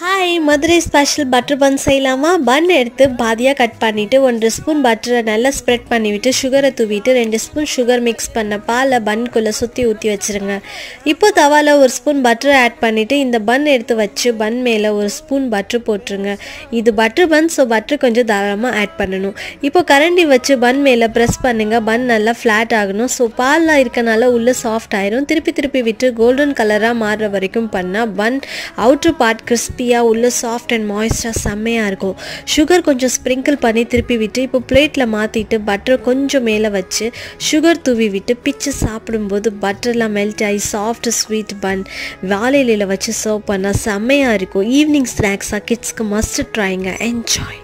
hi Madurai special butter bun செய்யலாமா bun எடுத்து பாதியாக கட் பண்ணிவிட்டு ஒன்றரை ஸ்பூன் பட்டரை நல்லா ஸ்ப்ரெட் பண்ணிவிட்டு சுகரை தூவிட்டு ரெண்டு ஸ்பூன் சுகர் மிக்ஸ் பண்ண பாலை பன்குள்ளே சுற்றி ஊற்றி வச்சுருங்க இப்போ தவால ஒரு ஸ்பூன் பட்டரை ஆட் பண்ணிவிட்டு இந்த பன் எடுத்து வச்சு பன் மேலே ஒரு ஸ்பூன் பட்டர் போட்டுருங்க இது பட்டர் பன் ஸோ பட்டர் கொஞ்சம் தாராளமாக ஆட் பண்ணணும் இப்போ கரண்டி வச்சு பன் மேலே ப்ரெஸ் பண்ணுங்கள் பன் நல்லா ஃப்ளாட் ஆகணும் ஸோ பால்லாம் இருக்கனால உள்ளே சாஃப்ட் ஆயிரும் திருப்பி திருப்பி விட்டு கோல்டன் கலராக மாறுற வரைக்கும் பண்ணால் பன் அவுட்ரு பார்ட் கிறிஸ்பியாக உள்ள சாஃப்ட் அண்ட் மாய்ஸ்டாக செம்மையாக இருக்கும் சுகர் கொஞ்சம் ஸ்ப்ரிங்கிள் பண்ணி திருப்பி விட்டு இப்போ பிளேட்டில் மாற்றிட்டு பட்டர் கொஞ்சம் மேலே வச்சு சுகர் தூவி விட்டு பிச்சு சாப்பிடும்போது பட்டர்லாம் மெல்ட் ஆகி சாஃப்ட் ஸ்வீட் பன் வாழை இலையில வச்சு சர்வ் பண்ணால் செம்மையாக இருக்கும் ஈவினிங் ஸ்நாக்ஸாக கிட்ஸ்க்கு மஸ்ட் ட்ரைங்க என்ஜாய்